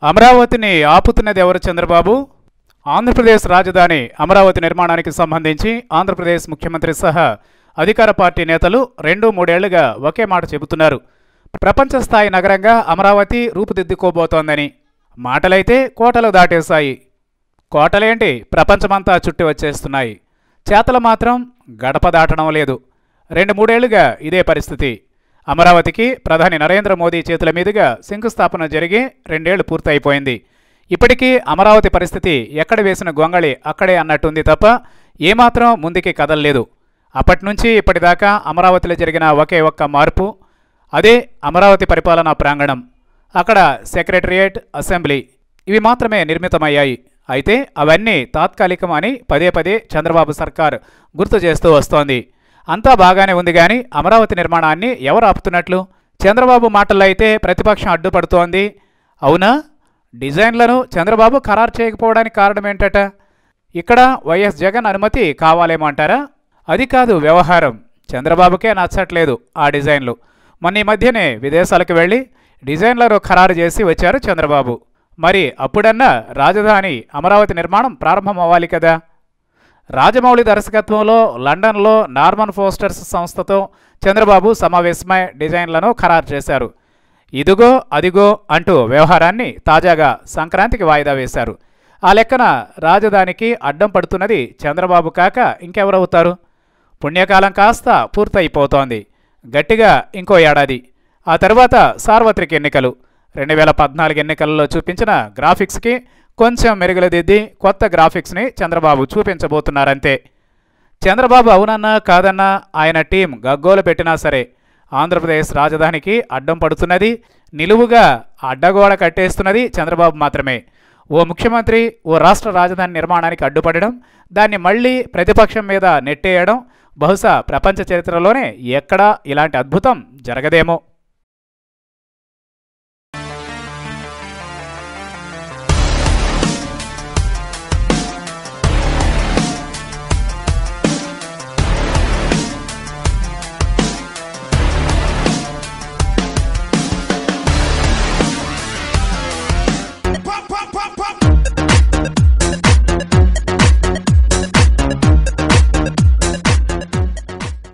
అమరావతిని ఆపుతున్నది ఎవరు చంద్రబాబు ఆంధ్రప్రదేశ్ రాజధాని అమరావతి నిర్మాణానికి సంబంధించి ఆంధ్రప్రదేశ్ ముఖ్యమంత్రి సహా అధికార పార్టీ నేతలు రెండు మూడేళ్లుగా ఒకే మాట చెబుతున్నారు ప్రపంచ స్థాయి నగరంగా అమరావతి రూపుదిద్దుకోబోతోందని మాటలైతే కోటలు దాటేశాయి కోటలేంటి ప్రపంచమంతా చుట్టి వచ్చేస్తున్నాయి చేతలు మాత్రం గడప దాటడం లేదు రెండు మూడేళ్లుగా ఇదే పరిస్థితి అమరావతికి ప్రధాని నరేంద్ర మోదీ చేతుల మీదుగా శంకుస్థాపన జరిగి రెండేళ్లు పూర్తయిపోయింది ఇప్పటికీ అమరావతి పరిస్థితి ఎక్కడ వేసిన గొంగళి అక్కడే అన్నట్టుంది తప్ప ఏమాత్రం ముందుకి కదలలేదు అప్పటి నుంచి ఇప్పటిదాకా అమరావతిలో జరిగిన ఒకే ఒక్క మార్పు అదే అమరావతి పరిపాలనా ప్రాంగణం అక్కడ సెక్రటరియేట్ అసెంబ్లీ ఇవి మాత్రమే నిర్మితమయ్యాయి అయితే అవన్నీ తాత్కాలికం అని పదే పదే చంద్రబాబు సర్కార్ గుర్తు చేస్తూ వస్తోంది అంతా బాగానే ఉంది కానీ అమరావతి నిర్మాణాన్ని ఎవరు ఆపుతున్నట్లు చంద్రబాబు మాటల్లో అయితే ప్రతిపక్షం అడ్డుపడుతోంది అవునా డిజైన్లను చంద్రబాబు ఖరారు చేయకపోవడానికి కారణం ఏంటట ఇక్కడ వైఎస్ జగన్ అనుమతి కావాలేమో అంటారా అది కాదు వ్యవహారం చంద్రబాబుకే నచ్చట్లేదు ఆ డిజైన్లు మొన్న ఈ మధ్యనే విదేశాలకు వెళ్ళి డిజైన్లను ఖరారు చేసి వచ్చారు చంద్రబాబు మరి అప్పుడన్నా రాజధాని అమరావతి నిర్మాణం ప్రారంభం అవ్వాలి కదా రాజమౌళి దర్శకత్వంలో లండన్లో నార్మన్ ఫోస్టర్స్ సంస్థతో చంద్రబాబు సమావేశమై డిజైన్లను ఖరారు చేశారు ఇదిగో అదిగో అంటూ వ్యవహారాన్ని తాజాగా సంక్రాంతికి వాయిదా వేశారు ఆ లెక్కన రాజధానికి అడ్డం పడుతున్నది చంద్రబాబు కాక ఇంకెవరవుతారు పుణ్యకాలం కాస్త పూర్తయిపోతోంది గట్టిగా ఇంకో ఏడాది ఆ తర్వాత సార్వత్రిక ఎన్నికలు రెండు వేల పద్నాలుగు ఎన్నికలలో చూపించిన గ్రాఫిక్స్కి కొంచెం మెరుగులు దిద్ది కొత్త గ్రాఫిక్స్ని చంద్రబాబు చూపించబోతున్నారంతే చంద్రబాబు అవునన్నా కాదన్నా ఆయన టీం గగ్గోలు పెట్టినా సరే ఆంధ్రప్రదేశ్ రాజధానికి అడ్డం పడుతున్నది నిలువుగా అడ్డగోడ కట్టేస్తున్నది చంద్రబాబు మాత్రమే ఓ ముఖ్యమంత్రి ఓ రాష్ట్ర రాజధాని నిర్మాణానికి అడ్డుపడడం దాన్ని మళ్ళీ ప్రతిపక్షం మీద నెట్టేయడం బహుశా ప్రపంచ చరిత్రలోనే ఎక్కడా ఇలాంటి అద్భుతం జరగదేమో